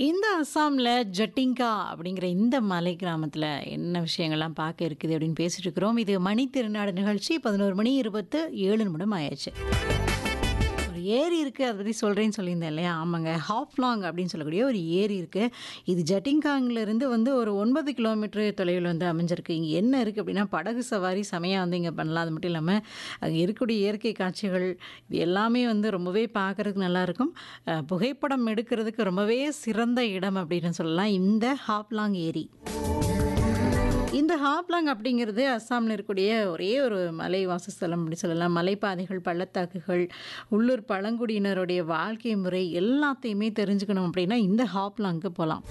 இந்த அஸ்ஸாம்ல ஜட்டிங்கா அப்படிங்கிற இந்த மலை கிராமத்துல என்ன விஷயங்கள்லாம் பார்க்க இருக்குது அப்படின்னு பேசிட்டு இருக்கிறோம். இது மணி திருநாடு நிகழ்ச்சி 11 மணி 27 நிமிடம் ஆயாச்சு. ஒரு ஏரி இருக்கு. அத பத்தி சொல்றேன்னு சொல்லியிருந்தேன் இல்லையா? ஆமாங்க. ஹாப்லாங் அப்படின்னு சொல்லக்கூடிய ஒரு ஏரி இருக்கு. இது ஜட்டிங்காங்ல இருந்து வந்து ஒரு 9 கிலோமீட்டர் தொலைவில வந்து அமைஞ்சிருக்கு. இங்க என்ன இருக்கு அப்படின்னா, படகு சவாரி செமையா வந்து இங்க பண்ணலாம். அது மட்டும் இல்லாம, அங்க இருக்கக்கூடிய இயற்கை காட்சிகள் இது எல்லாமே வந்து ரொம்பவே பார்க்கறதுக்கு நல்லாயிருக்கும். அ புகைப்படம் எடுக்கிறதுக்கு ரொம்பவே சிறந்த இடம் அப்படின்னு சொல்லலாம். இந்த ஹாப்லாங் ஏரி. இந்த ஹாப்லாங் அப்படிங்கிறது அஸ்ஸாம்ல இருக்கக்கூடிய ஒரே ஒரு மலை வாசஸ்தலம் அப்படி சொல்லலாம். மலைப்பாதைகள், பள்ளத்தாக்குகள், உள்ளூர் பழங்குடியினருடைய வாழ்க்கை முறை எல்லாத்தையுமே தெரிஞ்சுக்கணும் அப்படின்னா, இந்த ஹாப்லாங்க்கு போலாம்.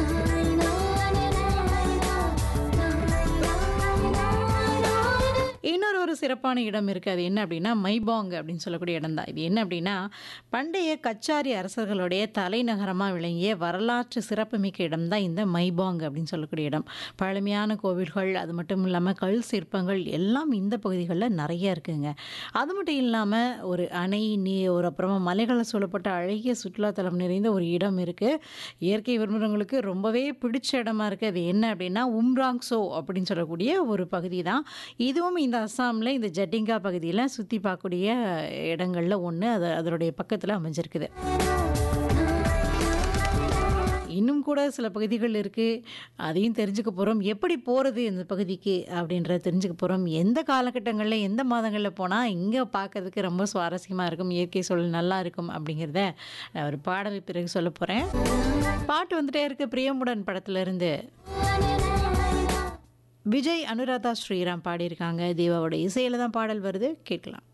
இன்னொரு ஒரு சிறப்பான இடம் இருக்கு. அது என்ன அப்படின்னா, மைபாங் அப்படின்னு சொல்லக்கூடிய இடம் தான். இது என்ன அப்படின்னா, பண்டைய கச்சாரி அரசர்களுடைய தலைநகரமா விளங்கிய வரலாற்று சிறப்புமிக்க இடம் தான் இந்த மைபாங் அப்படின்னு சொல்லக்கூடிய இடம். பழமையான கோவில்கள், அது மட்டும் இல்லாம கல் சிற்பங்கள் எல்லாம் இந்த பகுதிகள்ல நெறைய இருக்குங்க. அது மட்டும் இல்லாம ஒரு அணை, நீ ஒரு அப்புறமா மலைகளால் சூழப்பட்ட அழகிய சுற்றுலாத்தலம் நிறைந்த ஒரு இடம் இருக்கு. இயற்கை விரும்புறவங்களுக்கு ரொம்பவே பிடிச்ச இடமா இருக்கு. அது என்ன அப்படின்னா, உம்ராங்சோ அப்படின்னு சொல்லக்கூடிய ஒரு பகுதி தான். இதுவும் இந்த அஸ்ஸாம்ல இந்த ஜட்டிங்கா பகுதியில சுத்தி பார்க்கக்கூடிய இடங்கள்ல ஒண்ணு. அது அதனுடைய பக்கத்துல அமைஞ்சிருக்குது. இன்னும் கூட சில பகுதிகள் இருக்கு. அதையும் தெரிஞ்சுக்க போறோம். எப்படி போறது இந்த பகுதிக்கு அப்படின்றத தெரிஞ்சுக்க போறோம். எந்த காலகட்டங்கள்ல, எந்த மாதங்கள்ல போனா இங்க பார்க்கறதுக்கு ரொம்ப சுவாரஸ்யமா இருக்கும், இயற்கை சூழல் நல்லா இருக்கும் அப்படிங்கிறத நான் ஒரு பாடல் பிறகு சொல்லப் போறேன். பாட்டு வந்துட்டே இருக்கு. பிரியமுடன் படத்துல இருந்து. விஜய், அனுராதா ஸ்ரீராம் பாடியிருக்காங்க. தேவாவோட இசையில தான் பாடல் வருது. கேட்கலாம்.